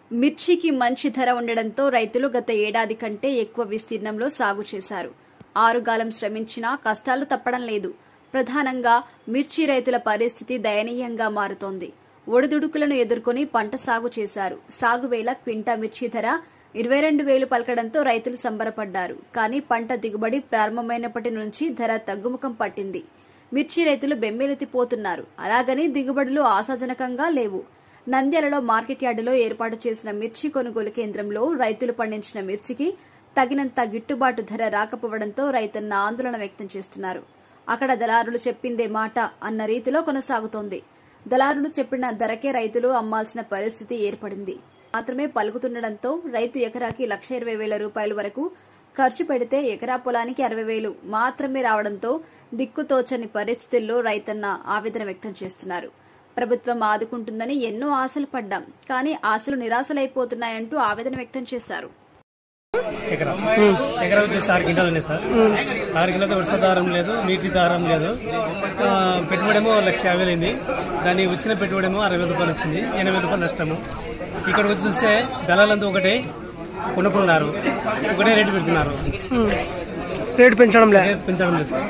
మిర్చికి మంచి ధర ఉండడంతో రైతులు గత ఏడాది కంటే ఎక్కువ విస్తీర్ణంలో సాగు చేశారు ఆరుగాలం శ్రమించినా కష్టాలు తప్పడం లేదు ప్రధానంగా మిర్చి రైతుల పరిస్థితి దయనీయంగా మారుతోంది ఒడిదుడుకులను ఎదుర్కొని పంట సాగు చేశారు సాగు వేళ క్వింటా మిర్చి ధర ఇరవై రెండు వేలు పలకడంతో రైతులు సంబరపడ్డారు కానీ పంట దిగుబడి ప్రారంభమైనప్పటి నుంచి ధర తగ్గుముఖం పట్టింది మిర్చి రైతులు బెమ్మెలెత్తిపోతున్నారు అలాగని దిగుబడులు ఆశాజనకంగా లేవు నంద్యాలలో మార్కెట్ యార్డులో ఏర్పాటు చేసిన మిర్చి కొనుగోలు కేంద్రంలో రైతులు పండించిన మిర్చికి తగినంత గిట్టుబాటు ధర రాకపోవడంతో రైతన్న ఆందోళన వ్యక్తం చేస్తున్నారు అక్కడ దళారులు చెప్పిందే మాట అన్న రీతిలో కొనసాగుతోంది దళారులు చెప్పిన ధరకే రైతులు అమ్మాల్సిన పరిస్థితి ఏర్పడింది మాత్రమే పలుకుతుండటంతో రైతు ఎకరాకి లక్ష ఇరవై వేల రూపాయల వరకు ఖర్చు పెడితే ఎకరా పొలానికి అరవై వేలు మాత్రమే రావడంతో దిక్కుతోచని పరిస్థితుల్లో రైతన్న ఆవేదన వ్యక్తం చేస్తున్నారు ప్రభుత్వం ఆదుకుంటుందని ఎన్నో ఆశలు పడ్డాం కానీ ఆశలు నిరాశలైపోతున్నాయంటూ ఆవేదన వ్యక్తం చేశారు ఎకరా ఎకరా వచ్చేసి ఆరు కింటాలు ఉన్నాయి సార్ ఆరు కింటాలతో వర్షాధారం లేదు నీటి దారం లేదు ఆ, పెట్టుబడేమో లక్ష యాభై వేలు అయింది దాని వచ్చిన పెట్టుబడేమో అరవై వేల రూపాయలు వచ్చింది ఎనభై రూపాయలు నష్టము ఇక్కడికి వచ్చి చూస్తే దళాలంతా ఒకటే కొనుక్కున్నారు ఒకటే రేటు పెడుతున్నారు రేటు పెంచడం లే రేటు పెంచడం లేదు సార్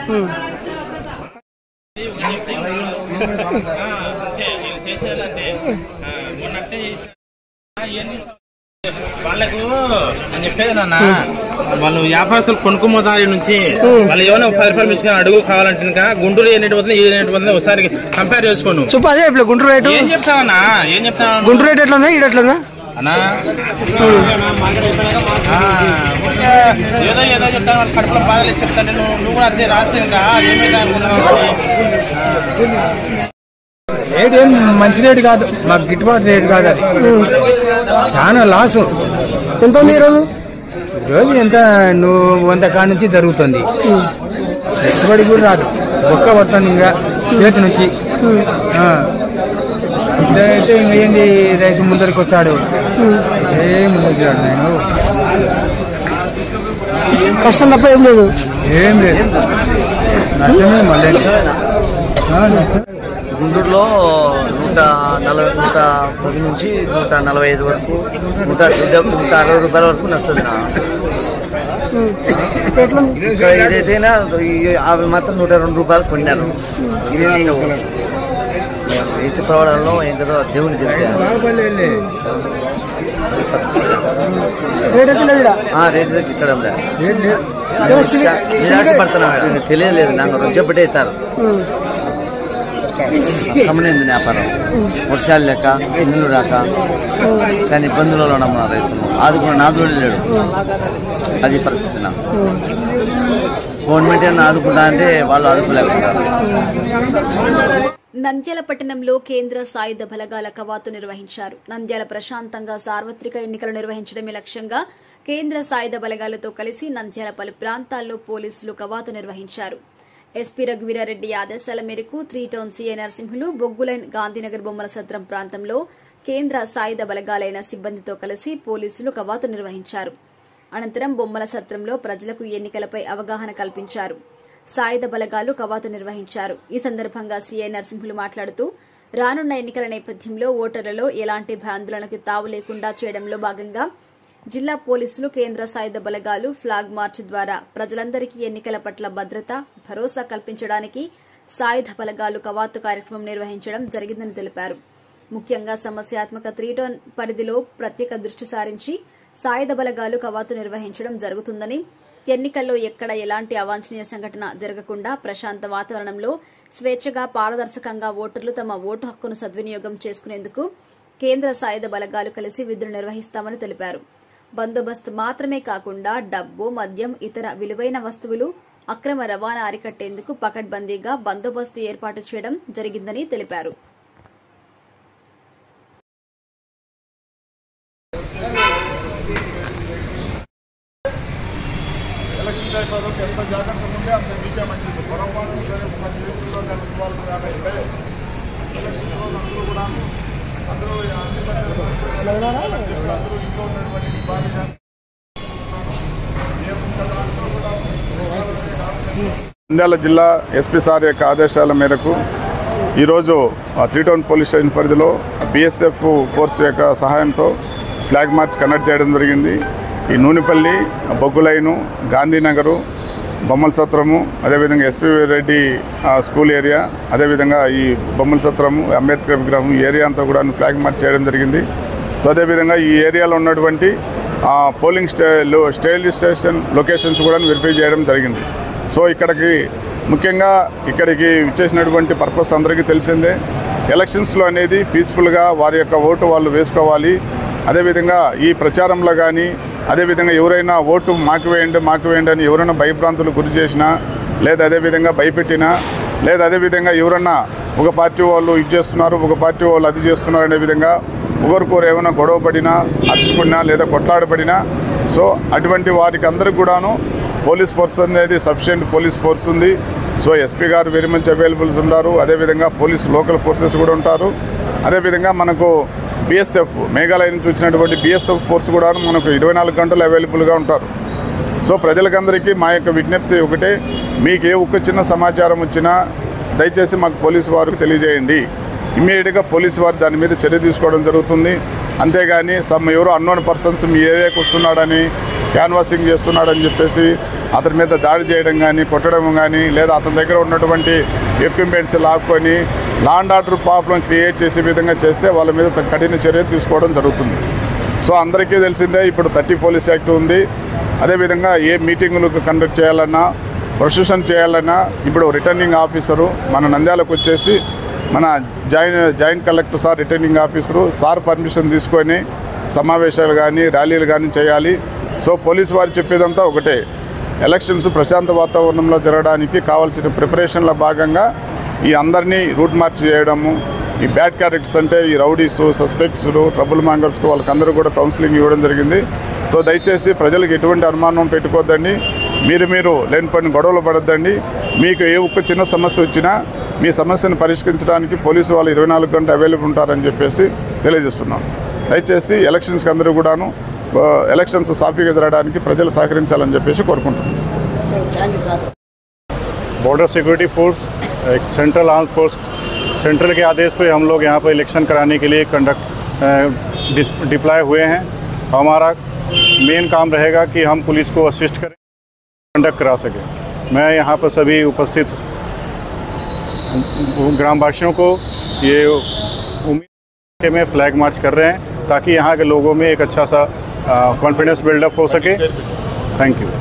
వాళ్ళకు నేను చెప్పేది నాన్న వాళ్ళు వ్యాపారస్తులు కొనుక్కుమోదారి నుంచి వాళ్ళు ఏమైనా ఒక పది రూపాయలు మించుకొని అడుగు కావాలంటే ఇంకా గుంటూరు ఎన్నిటి పోతుంది ఈ ఎన్నిటి పోతుంది ఒకసారి కంపేర్ చేసుకోను చెప్పు అదే ఇప్పుడు గుంటూరు రేటు ఏం చెప్తావన్నా ఏం చెప్తావు గుంటూరు రేటు ఎట్లా ఉందా ఈడ ఎట్లా ఉందా అన్నా ఆ, ఊరికే ఏదో ఏదో చెప్తాను వాళ్ళ కడుపులో బాధలు చెప్తాను నువ్వు నువ్వు కూడా అదే రాస్తే ఇంకా ఏమైంది అనుకున్నావు రేట్ ఏం మంచి రేటు కాదు మాకు గిట్టుబాటు రేటు కాదు అది చాలా లాసు ఎంత ఉంది ఈరోజు రోజు ఎంత నువ్వు వంద కాడ నుంచి జరుగుతుంది పెట్టుబడి కూడా రాదు ఒక్క పడుతుంది ఇంకా చేతి నుంచి ఆ. ఇదైతే ఇంకా ఏంది రైతు ముందరికి వచ్చాడు ఏ ముందరికి రాడు నేను కష్టం తప్ప ఏం లేదు ఏం లేదు నష్టమే మళ్ళీ ఆ, నష్టమే. గుంటూరులో నూట నలభై నూట పది నుంచి నూట నలభై ఐదు వరకు నూట నూట అరవై రూపాయల వరకు నచ్చుతుంది నా ఇక్కడ ఏదైతేనా ఈ- అవి మాత్రం నూట రెండు రూపాయలు కొన్నాను ఇది నేను రైతు ప్రవాడంలో ఏంటో దేవుని తెలియదు బాగుపడలే రేట్ అయితే లేదు ఈడ. ఆ రేటు దగ్గర ఇక్కడ ఉందా ఏం లేదు నిరాశపడుతున్నాను నాకు తెలియలేదు నాకు రొజ్జబట్టే ఇస్తారు కష్టమైంది వ్యాపారం వర్షాలు లేక నీళ్లు రాక చాలా ఇబ్బందులలో ఉన్నాం నా రైతులు ఆదుకున్న నాదుడు లేడు అది పరిస్థితి నాకు గవర్నమెంట్ ఏమన్నా ఆదుకుంటా అంటే వాళ్ళు ఆదుకోలేకపోతారు నంద్యాల పట్టణంలో కేంద్ర సాయుధ బలగాల కవాతు నిర్వహించారు నంద్యాల ప్రశాంతంగా సార్వత్రిక ఎన్నికలు నిర్వహించడమే లక్ష్యంగా కేంద్ర సాయుధ బలగాలతో కలిసి నంద్యాల పలు ప్రాంతాల్లో పోలీసులు కవాతు నిర్వహించారు ఎస్పీ రఘువీరారెడ్డి ఆదేశాల మేరకు త్రీ టౌన్ సీఐ నరసింహులు బొగ్గులైన్ గాంధీనగర్ బొమ్మల సత్రం ప్రాంతంలో కేంద్ర సాయుధ బలగాలైన సిబ్బందితో కలిసి పోలీసులు కవాతు నిర్వహించారు అనంతరం బొమ్మల సత్రంలో ప్రజలకు ఎన్నికలపై అవగాహన కల్పించారు సాయుధ బలగాలు కవాతు నిర్వహించారు ఈ సందర్భంగా సీఐ నరసింహులు మాట్లాడుతూ రానున్న ఎన్నికల నేపథ్యంలో ఓటర్లలో ఎలాంటి భయాందోళనకు తావు లేకుండా చేయడంలో భాగంగా జిల్లా పోలీసులు కేంద్ర సాయుధ బలగాలు ఫ్లాగ్ మార్చ్ ద్వారా ప్రజలందరికీ ఎన్నికల పట్ల భద్రత భరోసా కల్పించడానికి సాయుధ బలగాలు కవాతు కార్యక్రమం నిర్వహించడం జరిగిందని తెలిపారు ముఖ్యంగా సమస్యాత్మక త్రీటోన్ పరిధిలో ప్రత్యేక దృష్టి సారించి సాయుధ బలగాలు కవాతు నిర్వహించడం జరుగుతుందని ఎన్నికల్లో ఎక్కడ ఎలాంటి అవాంఛనీయ సంఘటన జరగకుండా ప్రశాంత వాతావరణంలో స్వేచ్ఛగా పారదర్శకంగా ఓటర్లు తమ ఓటు హక్కును సద్వినియోగం చేసుకునేందుకు కేంద్ర సాయుధ బలగాలు కలిసి విధులు నిర్వహిస్తామని తెలిపారు బందోబస్తు మాత్రమే కాకుండా డబ్బు మద్యం ఇతర విలువైన వస్తువులు అక్రమ రవాణా అరికట్టేందుకు పకడ్బందీగా బందోబస్తు ఏర్పాటు చేయడం జరిగిందని తెలిపారు ఎలక్షన్ టైంలో ఎంత జాగ్రత్తగా ఉంటే అంత మీకే మంచిది పొరపాటు సరే మన దేశంలో కానీ ఇన్వాల్వ్ కాకపోతే ఎలక్షన్ రోజు అందరూ కూడా అందరూ అన్ని పనులు అందరూ ఇంట్లో ఉన్నటువంటి ఈ బాధ్యత నంద్యాల జిల్లా ఎస్పీ సార్ యొక్క ఆదేశాల మేరకు ఈరోజు త్రీ టౌన్ పోలీస్ స్టేషన్ పరిధిలో బిఎస్ఎఫ్ ఫోర్స్ యొక్క సహాయంతో ఫ్లాగ్ మార్చ్ కండక్ట్ చేయడం జరిగింది ఈ నూనెపల్లి బొగ్గులైను గాంధీనగరు బొమ్మల సత్రము అదేవిధంగా ఎస్పీ రెడ్డి ఆ, స్కూల్ ఏరియా అదేవిధంగా ఈ బొమ్మల సత్రము అంబేద్కర్ విగ్రహం ఈ ఏరియా అంతా కూడా ఫ్లాగ్ మార్చ్ చేయడం జరిగింది సో అదేవిధంగా ఈ ఏరియాలో ఉన్నటువంటి ఆ, పోలింగ్ స్టే లో- స్టేల్ స్టేషన్ లొకేషన్స్ కూడా వెరిఫై చేయడం జరిగింది సో ఇక్కడికి ముఖ్యంగా ఇక్కడికి ఇచ్చేసినటువంటి పర్పస్ అందరికీ తెలిసిందే ఎలక్షన్స్లో అనేది పీస్ఫుల్గా వారి యొక్క ఓటు వాళ్ళు వేసుకోవాలి అదేవిధంగా ఈ ప్రచారంలో కానీ అదేవిధంగా ఎవరైనా ఓటు మాకు వేయండి మాకు వేయండి అని ఎవరైనా భయభ్రాంతులు గురి చేసినా లేదా అదేవిధంగా భయపెట్టినా లేదా అదేవిధంగా ఎవరన్నా ఒక పార్టీ వాళ్ళు ఇది చేస్తున్నారు ఒక పార్టీ వాళ్ళు అది చేస్తున్నారు అనే విధంగా ఒకరికొరు ఏమైనా గొడవ పడినా అరుచుకున్నా లేదా కొట్లాడబడినా సో అటువంటి వారికి అందరికి కూడాను పోలీస్ ఫోర్స్ అనేది సఫిషియెంట్ పోలీస్ ఫోర్స్ ఉంది సో ఎస్పీ గారు వెరీ మచ్ అవైలబుల్స్ ఉన్నారు అదేవిధంగా పోలీస్ లోకల్ ఫోర్సెస్ కూడా ఉంటారు అదేవిధంగా మనకు బిఎస్ఎఫ్ మేఘాలయ నుంచి వచ్చినటువంటి బిఎస్ఎఫ్ ఫోర్స్ కూడా మనకు ఇరవై నాలుగు గంటలు అవైలబుల్గా ఉంటారు సో ప్రజలకందరికీ మా యొక్క విజ్ఞప్తి ఒకటే మీకు ఏ ఒక్క చిన్న సమాచారం వచ్చినా దయచేసి మాకు పోలీసు వారికి తెలియజేయండి ఇమ్మీడియట్గా పోలీసు వారు దాని మీద చర్య తీసుకోవడం జరుగుతుంది అంతేగాని సమ్ ఎవరో అన్నోన్ పర్సన్స్ మీ ఏరియాకి వస్తున్నాడని క్యాన్వాసింగ్ చేస్తున్నాడని చెప్పేసి అతని మీద దాడి చేయడం కానీ కొట్టడం కానీ లేదా అతని దగ్గర ఉన్నటువంటి ఎక్విప్మెంట్స్ లాక్కొని లాండ్ ఆర్డర్ ప్రాబ్లం క్రియేట్ చేసే విధంగా చేస్తే వాళ్ళ మీద త- కఠిన చర్య తీసుకోవడం జరుగుతుంది సో అందరికీ తెలిసిందే ఇప్పుడు థర్టీ పోలీస్ యాక్ట్ ఉంది అదేవిధంగా ఏ మీటింగులు కండక్ట్ చేయాలన్నా ప్రొసెషన్ చేయాలన్నా ఇప్పుడు రిటర్నింగ్ ఆఫీసరు మన నంద్యాలకు వచ్చేసి మన joint joint collector sir returning officer sir permission తీసుకొని సమావేశాలు కానీ ర్యాలీలు కానీ చేయాలి సో పోలీసు వారు చెప్పేదంతా ఒకటే ఎలక్షన్స్ ప్రశాంత వాతావరణంలో జరగడానికి కావాల్సిన ప్రిపరేషన్లో భాగంగా ఈ అందరినీ రూట్ మార్చ్ చేయడము ఈ బ్యాడ్ క్యారెక్టర్స్ అంటే ఈ రౌడీస్ సస్పెక్ట్స్లు ట్రబుల్ మాంగర్స్కు వాళ్ళకందరూ కూడా కౌన్సిలింగ్ ఇవ్వడం జరిగింది సో దయచేసి ప్రజలకు ఎటువంటి అనుమానం పెట్టుకోవద్దండి మీరు మీరు లేని పని గొడవలు పడొద్దండి మీకు ఏ ఒక్క చిన్న సమస్య వచ్చినా మీ సమస్యను పరిష్కరించడానికి పోలీసు వాళ్ళు ఇరవై నాలుగు గంటలు అవైలబుల్ ఉంటారని చెప్పేసి తెలియజేస్తున్నాం దయచేసి ఎలక్షన్స్కి అందరూ కూడాను ఆ, ఎలక్షన్స్ సాఫీగా జరగడానికి ప్రజలు సహకరించాలని చెప్పేసి కోరుకుంటున్నాం बॉर्डर सिक्योरिटी फोर्स एक सेंट्रल आर्म फोर्स सेंट्रल के आदेश पे हम लोग यहाँ पर इलेक्शन कराने के लिए कंडक्ट डिप्लॉय हुए हैं हमारा मेन काम रहेगा कि हम पुलिस को असिस्ट करें कंडक्ट करा सकें मैं यहाँ पर सभी उपस्थित ग्रामवासियों को ये उम्मीद में फ्लैग मार्च कर रहे हैं ताकि यहाँ के लोगों में एक अच्छा सा कॉन्फिडेंस बिल्डअप हो सके थैंक यू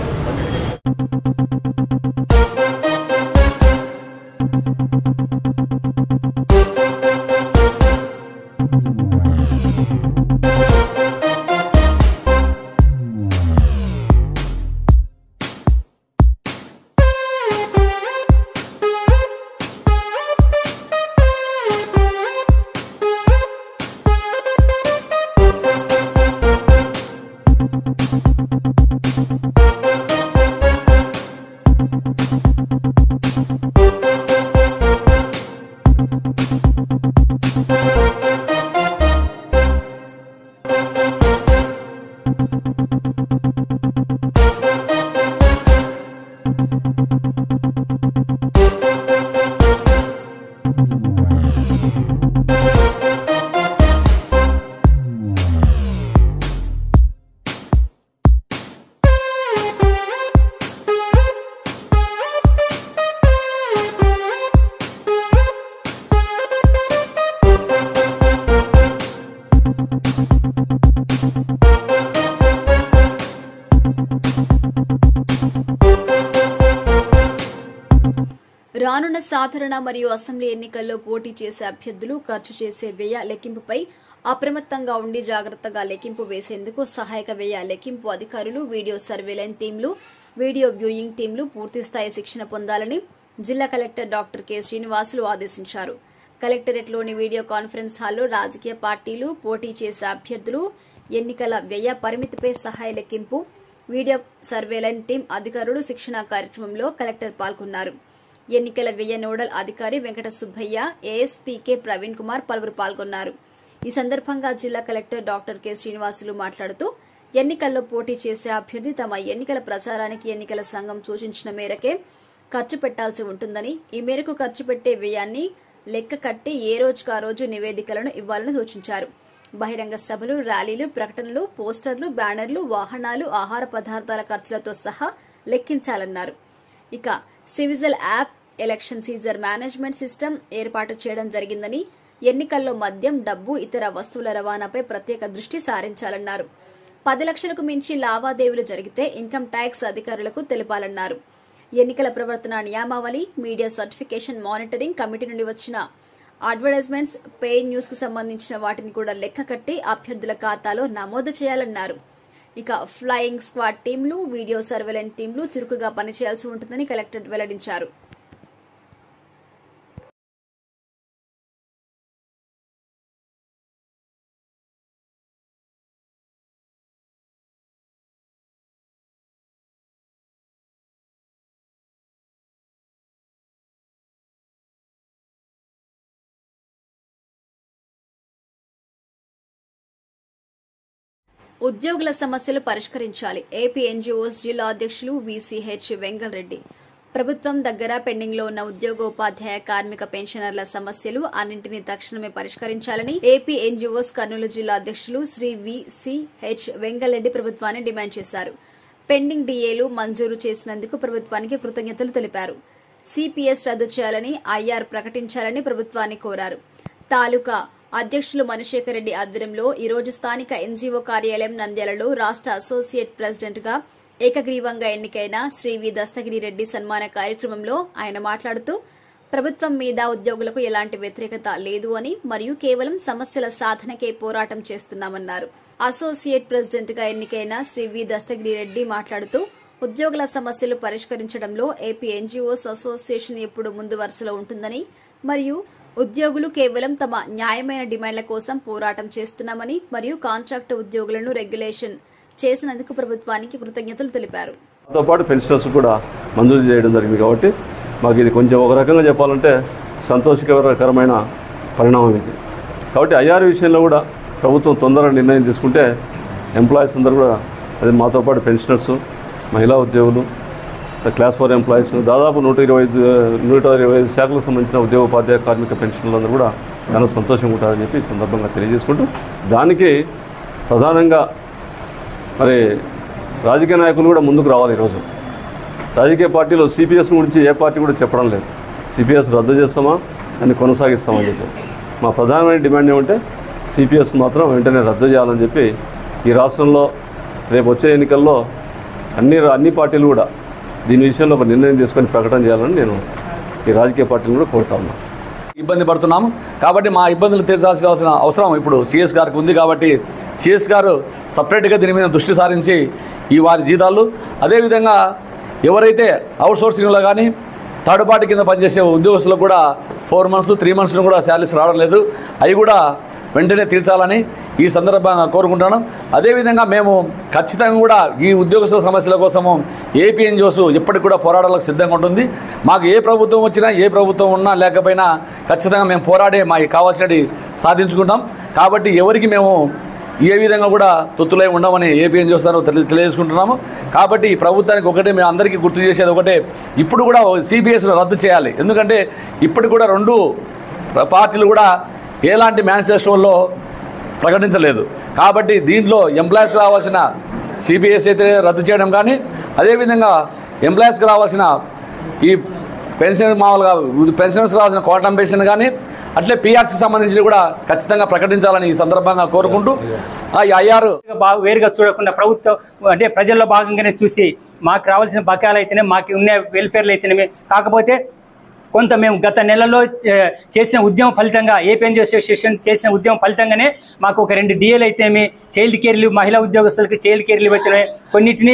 రానున్న సాధారణ మరియు అసెంబ్లీ ఎన్నికల్లో పోటీ చేసే అభ్యర్థులు ఖర్చు చేసే వ్యయ లెక్కింపుపై అప్రమత్తంగా ఉండి జాగ్రత్తగా లెక్కింపు వేసేందుకు సహాయక వ్యయ లెక్కింపు అధికారులు వీడియో సర్వేలైన్ టీంలు వీడియో వ్యూయింగ్ టీంలు పూర్తిస్థాయి శిక్షణ పొందాలని జిల్లా కలెక్టర్ డాక్టర్ కె శ్రీనివాసులు ఆదేశించారు కలెక్టరేట్లోని వీడియో కాన్ఫరెన్స్ హాల్లో రాజకీయ పార్టీలు పోటీ చేసే అభ్యర్థులు ఎన్నికల వ్యయ పరిమితిపై సహాయ లెక్కింపు వీడియో సర్వేలైన్ టీం అధికారులు శిక్షణ కార్యక్రమంలో కలెక్టర్ పాల్గొన్నారు ఎన్నికల వ్యయ నోడల్ అధికారి వెంకట సుబ్బయ్య ఏఎస్పీకే ప్రవీణ్ కుమార్ పలువురు పాల్గొన్నారు ఈ సందర్భంగా జిల్లా కలెక్టర్ డాక్టర్ కె శ్రీనివాసులు మాట్లాడుతూ ఎన్నికల్లో పోటీ చేసే అభ్యర్థి తమ ఎన్నికల ప్రచారానికి ఎన్నికల సంఘం సూచించిన మేరకే ఖర్చు పెట్టాల్సి ఉంటుందని ఈ మేరకు ఖర్చు పెట్టే వ్యయాన్ని లెక్క కట్టి ఏ రోజుకు ఆ రోజు నివేదికలను ఇవ్వాలని సూచించారు బహిరంగ సభలు ర్యాలీలు ప్రకటనలు పోస్టర్లు బ్యానర్లు వాహనాలు ఆహార పదార్థాల ఖర్చులతో సహా లెక్కించాలన్నారు ఇక cVIGIL app election seizure management system ఏర్పాటు చేయడం జరిగిందని ఎన్నికల్లో మద్యం డబ్బు ఇతర వస్తువుల రవాణాపై ప్రత్యేక దృష్టి సారించాలన్నారు పది లక్షలకు మించి లావాదేవీలు జరిగితే ఇన్కమ్ ట్యాక్స్ అధికారులకు తెలపాలన్నారు ఎన్నికల ప్రవర్తన నియామావళి మీడియా సర్టిఫికేషన్ మానిటరింగ్ కమిటీ నుండి వచ్చిన అడ్వర్టైజ్మెంట్స్ పే న్యూస్ కు సంబంధించిన వాటిని కూడా లెక్క కట్టి అభ్యర్థుల ఖాతాలో నమోదు చేయాలన్నారు ఇక ఫ్లయింగ్ స్క్వాడ్ టీంలు వీడియో సర్వేలెంట్ టీంలు చురుకుగా పనిచేయాల్సి ఉంటుందని కలెక్టర్ వెల్లడించారు ఉద్యోగుల సమస్యలు పరిష్కరించాలి ఏపీ ఎన్జీఓస్ జిల్లా అధ్యక్షులు వీసీహెచ్ వెంగళరెడ్డి ప్రభుత్వం దగ్గర పెండింగ్ లో ఉన్న ఉద్యోగోపాధ్యాయ కార్మిక పెన్షనర్ల సమస్యలు అన్నింటినీ తక్షణమే పరిష్కరించాలని ఏపీ ఎన్జీఓస్ కర్నూలు జిల్లా అధ్యక్షులు శ్రీ విసిహెచ్ వెంగళరెడ్డి ప్రభుత్వాన్ని డిమాండ్ చేశారు పెండింగ్ డీఏలు మంజూరు చేసినందుకు ప్రభుత్వానికి కృతజ్ఞతలు తెలిపారు సిపిఎస్ రద్దు చేయాలని ఐఆర్ ప్రకటించాలని ప్రభుత్వాన్ని కోరారు తాలూకా అధ్యక్షులు మణిశేఖర్ రెడ్డి ఆధ్వర్యంలో ఈరోజు స్థానిక ఎన్జీఓ కార్యాలయం నంద్యాలలో రాష్ట అసోసియేట్ ప్రెసిడెంట్ గా ఏకగ్రీవంగా ఎన్నికైన శ్రీ వి దస్తగిరి రెడ్డి సన్మాన కార్యక్రమంలో ఆయన మాట్లాడుతూ ప్రభుత్వం మీద ఉద్యోగులకు ఎలాంటి వ్యతిరేకత లేదు అని మరియు కేవలం సమస్యల సాధనకే పోరాటం చేస్తున్నామన్నారు అసోసియేట్ ప్రెసిడెంట్ గా ఎన్నికైన శ్రీ వి దస్తగిరి రెడ్డి మాట్లాడుతూ ఉద్యోగుల సమస్యలు పరిష్కరించడంలో ఏపీ ఎన్జీఓస్ అసోసియేషన్ ఎప్పుడు ముందు వరుసలో ఉంటుందని మరియు ఉద్యోగులు కేవలం తమ న్యాయమైన డిమాండ్ల కోసం పోరాటం చేస్తున్నామని మరియు కాంట్రాక్టు ఉద్యోగులను రెగ్యులేషన్ చేసినందుకు ప్రభుత్వానికి కృతజ్ఞతలు తెలిపారు తో పాటు పెన్షనర్స్ కూడా మంజూరు చేయడం జరిగింది కాబట్టి మాకు ఇది కొంచెం ఒక రకంగా చెప్పాలంటే సంతోషకరమైన పరిణామం ఇది కాబట్టి ఐఆర్ విషయంలో కూడా ప్రభుత్వం తొందరగా నిర్ణయం తీసుకుంటే ఎంప్లాయీస్ అందరూ కూడా అది మాతో పాటు పెన్షనర్స్ మహిళా ఉద్యోగులు క్లాస్ ఫోర్ ఎంప్లాయీస్ దాదాపు నూట ఇరవై ఐదు నూట ఇరవై ఐదు శాఖలకు సంబంధించిన ఉద్యోగోపాధ్యాయ కార్మిక పెన్షన్లందరూ కూడా చాలా సంతోషంగా ఉంటారని చెప్పి ఈ సందర్భంగా తెలియజేసుకుంటూ దానికి ప్రధానంగా మరి రాజకీయ నాయకులు కూడా ముందుకు రావాలి ఈరోజు రాజకీయ పార్టీలో సిపిఎస్ గురించి ఏ పార్టీ కూడా చెప్పడం లేదు సిపిఎస్ రద్దు చేస్తామా దాన్ని కొనసాగిస్తామని చెప్పి మా ప్రధానమైన డిమాండ్ ఏమంటే సిపిఎస్ మాత్రం వెంటనే రద్దు చేయాలని చెప్పి ఈ రాష్ట్రంలో రేపు వచ్చే ఎన్నికల్లో అన్ని అన్ని పార్టీలు కూడా దీని విషయంలో ఒక నిర్ణయం తీసుకొని ప్రకటన చేయాలని నేను ఈ రాజకీయ పార్టీలను కూడా కోరుతా ఉన్నాను ఇబ్బంది పడుతున్నాము కాబట్టి మా ఇబ్బందులు తీర్చాల్సిన అవసరం ఇప్పుడు సిఎస్ గారికి ఉంది కాబట్టి సిఎస్ గారు సపరేట్గా దీని మీద దృష్టి సారించి ఈ వారి జీతాలు అదేవిధంగా ఎవరైతే అవుట్సోర్సింగ్లో కానీ థర్డ్ పార్టీ కింద పనిచేసే ఉద్యోగస్తులకు కూడా ఫోర్ మంత్స్ త్రీ మంత్స్ కూడా శాలరీస్ రావడం లేదు అవి కూడా వెంటనే తీర్చాలని ఈ సందర్భంగా కోరుకుంటాను అదేవిధంగా మేము ఖచ్చితంగా కూడా ఈ ఉద్యోగస్తుల సమస్యల కోసము ఏపీ ఎన్జిఓస్ ఎప్పటికి కూడా పోరాటాలకు సిద్ధంగా ఉంటుంది మాకు ఏ ప్రభుత్వం వచ్చినా ఏ ప్రభుత్వం ఉన్నా లేకపోయినా ఖచ్చితంగా మేము పోరాడే మాకు కావాల్సినవి సాధించుకుంటాం కాబట్టి ఎవరికి మేము ఏ విధంగా కూడా తొత్తులై ఉండమని ఏపీ ఏం చేస్తారో తెలి తెలియజేసుకుంటున్నాము కాబట్టి ఈ ప్రభుత్వానికి ఒకటే మేము అందరికీ గుర్తు చేసేది ఒకటే ఇప్పుడు కూడా సిబిఎస్ను రద్దు చేయాలి ఎందుకంటే ఇప్పటికి కూడా రెండు పార్టీలు కూడా ఎలాంటి మేనిఫెస్టోల్లో ప్రకటించలేదు కాబట్టి దీంట్లో ఎంప్లాయీస్కి రావాల్సిన సిబిఎస్ అయితే రద్దు చేయడం కానీ అదేవిధంగా ఎంప్లాయీస్కి రావాల్సిన ఈ పెన్షన్ మామూలుగా పెన్షన్స్ రావాల్సిన క్వాటం పెన్షన్ కానీ అట్లే పీఆర్సీ సంబంధించి కూడా ఖచ్చితంగా ప్రకటించాలని ఈ సందర్భంగా కోరుకుంటూ ఆ ఈ ఐఆర్ బాగా వేరుగా చూడకుండా ప్రభుత్వం అంటే ప్రజల్లో భాగంగానే చూసి మాకు రావాల్సిన బకాయిలు అయితేనే మాకు ఉన్న వెల్ఫేర్లు అయితేనే కాకపోతే కొంత మేము గత నెలలో ఏ, చేసిన ఉద్యమం ఫలితంగా ఏపీఎన్ అసోసియేషన్ చేసిన ఉద్యమం ఫలితంగానే మాకు ఒక రెండు డిఏలు అయితేమి చైల్డ్ కేర్లు మహిళా ఉద్యోగస్తులకి చైల్డ్ కేర్లు పెట్టిన కొన్నిటిని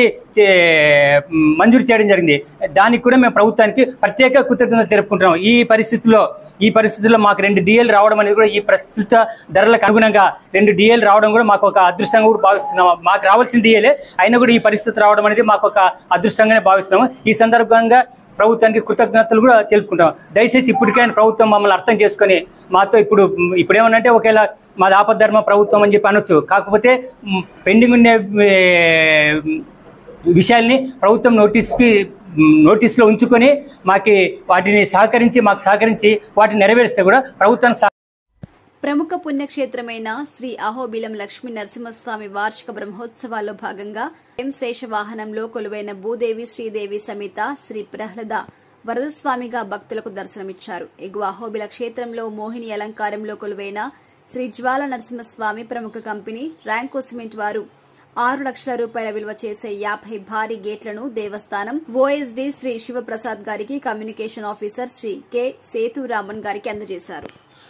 చే- మంజూరు చేయడం జరిగింది దానికి కూడా మేము ప్రభుత్వానికి ప్రత్యేక కృతజ్ఞతలు తెలుపుకుంటున్నాం ఈ పరిస్థితుల్లో ఈ పరిస్థితుల్లో మాకు రెండు డిఏలు రావడం అనేది కూడా ఈ ప్రస్తుత ధరలకు అనుగుణంగా రెండు డిఏలు రావడం కూడా మాకు ఒక అదృష్టంగా కూడా భావిస్తున్నాము మాకు రావాల్సిన డిఏలే అయినా కూడా ఈ పరిస్థితి రావడం అనేది మాకు ఒక అదృష్టంగానే భావిస్తున్నాము ఈ సందర్భంగా ప్రభుత్వానికి కృతజ్ఞతలు కూడా తెలుపుకుంటాం దయచేసి ఇప్పటికైనా ప్రభుత్వం మమ్మల్ని అర్థం చేసుకొని మాతో ఇప్పుడు ఇప్పుడు ఏమనంటే ఒకవేళ మాది ఆపద్ధర్మ ప్రభుత్వం అని చెప్పి అనొచ్చు కాకపోతే మ్, పెండింగ్ ఉన్న ఏ, విషయాల్ని ప్రభుత్వం నోటీస్కి మ్, నోటీసులో ఉంచుకొని మాకి వాటిని సహకరించి మాకు సహకరించి వాటిని నెరవేరిస్తే కూడా ప్రభుత్వానికి సహ- ప్రముఖ పుణ్యక్షేత్రమైన శ్రీ అహోబిలం లక్ష్మీ నరసింహస్వామి వార్షిక బ్రహ్మోత్సవాల్లో భాగంగా ఎం శేష వాహనంలో కొలువైన భూదేవి శ్రీదేవి సమేత శ్రీ ప్రహ్లద వరదస్వామిగా భక్తులకు దర్శనమిచ్చారు ఎగువ అహోబిల క్షేత్రంలో మోహిని అలంకారంలో కొలువైన శ్రీ జ్వాల నరసింహస్వామి ప్రముఖ కంపెనీ ర్యాంకో సిమెంట్ వారు ఆరు లక్షల రూపాయల విలువ చేసే యాభై భారీ గేట్లను దేవస్థానం ఓఎస్డీ శ్రీ శివప్రసాద్ గారికి communication officer Shri K Sethuraman గారికి అందజేశారు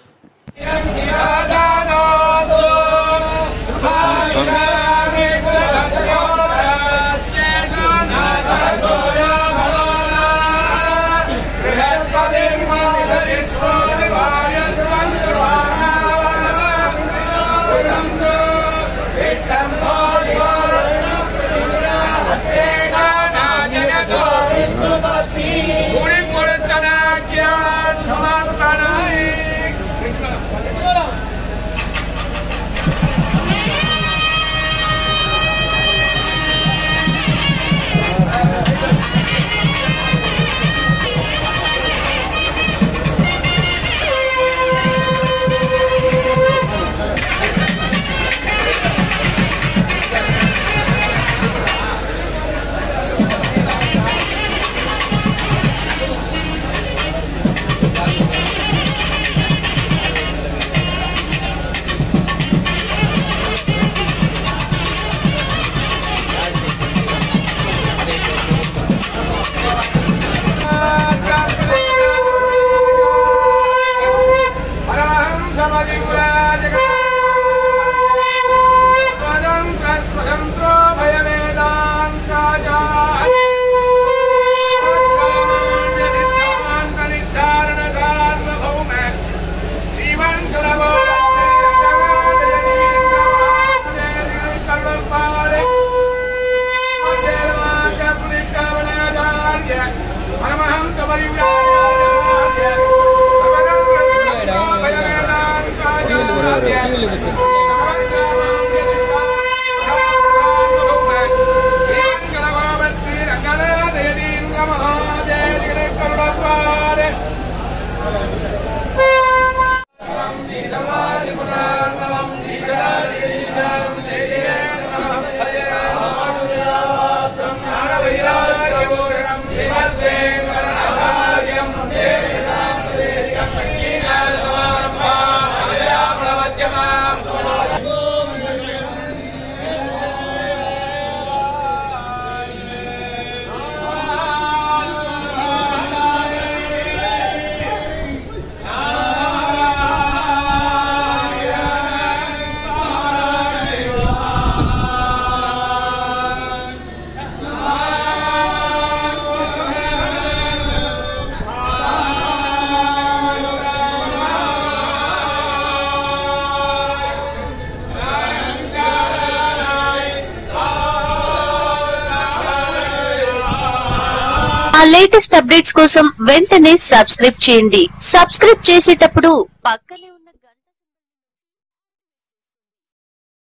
మా లేటెస్ట్ అప్డేట్స్ కోసం వెంటనే సబ్స్క్రైబ్ చేయండి సబ్స్క్రైబ్ చేసేటప్పుడు పక్కనే